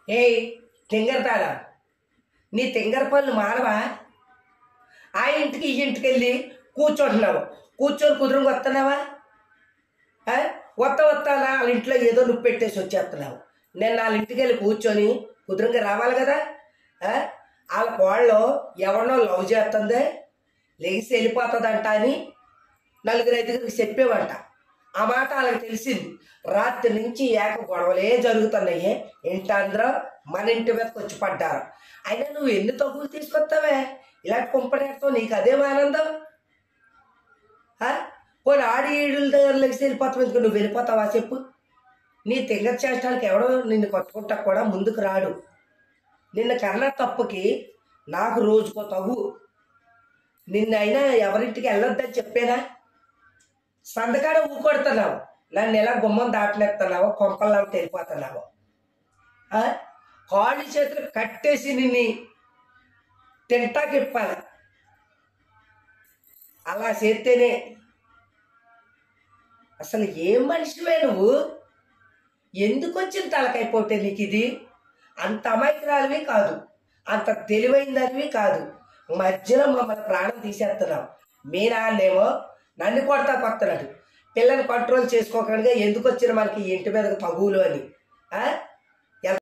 ఏయ్ తింగరతాడా నీ తింగర పనులు మానవా ఆ ఇంటికి ఈ ఇంటికి వెళ్ళి కూర్చుంటున్నావు కూర్చొని కుదురుకు వస్తున్నావా ఆ? వత్త వస్తానా వాళ్ళ ఇంట్లో ఏదో నువ్వు పెట్టేసి వచ్చేస్తున్నావు నేను వాళ్ళ ఇంటికి వెళ్ళి కూర్చొని కుదురుగా రావాలి కదా ఆ? వాళ్ళ కోళ్ళు ఎవరినో లవ్ చేస్తుంది లెగిసి వెళ్ళిపోతుందంట అని నలుగురు ఐదుగురికి చెప్పేవంట ఆ మాట వాళ్ళకి తెలిసింది రాత్రి నుంచి ఏక గొడవలే జరుగుతున్నాయి ఇంటి అందరూ మన ఇంటి మీదకి వచ్చి పడ్డారు అయినా నువ్వు ఎన్ని తగ్గులు తీసుకొస్తావే ఇలాంటి కుంపడేస్తావు నీకు అదేం ఆనందం ఆ? పోనీ ఆడి ఈడుల దగ్గర లెగిసి వెళ్ళిపోతావు ఎందుకు నువ్వు వెళ్ళిపోతావా చెప్పు నీ తింగ చేష్టానికి ఎవడో నిన్ను కొట్టుకుంటా కూడా ముందుకు రాడు నిన్న కర్ణ తప్పుకి నాకు రోజుకో తగు నిన్నైనా ఎవరింటికి వెళ్ళొద్దని చెప్పేనా సందకాడ ఊకొడుతున్నావు నన్ను ఎలా గుమ్మం దాటనేస్తున్నావు కొంపల్లో వెళ్ళిపోతున్నావు ఆ? కాళ్ళు చేతులు కట్టేసి నిన్ను తింటాకిప్పాలి అలా చేస్తేనే అసలు ఏం మనిషివే నువ్వు ఎందుకు వచ్చిన తలకైపోతే నీకు ఇది అంత అమాయకురాలివి కాదు అంత తెలివైందనివి కాదు మధ్యలో మమ్మల్ని ప్రాణం తీసేస్తున్నావు మీ నాన్నేమో నన్ను కొడతా కొత్తనాడు పిల్లల్ని కంట్రోల్ చేసుకోకుండా ఎందుకు వచ్చిన మనకి ఈ ఇంటి మీదకి తగులు అని ఆ?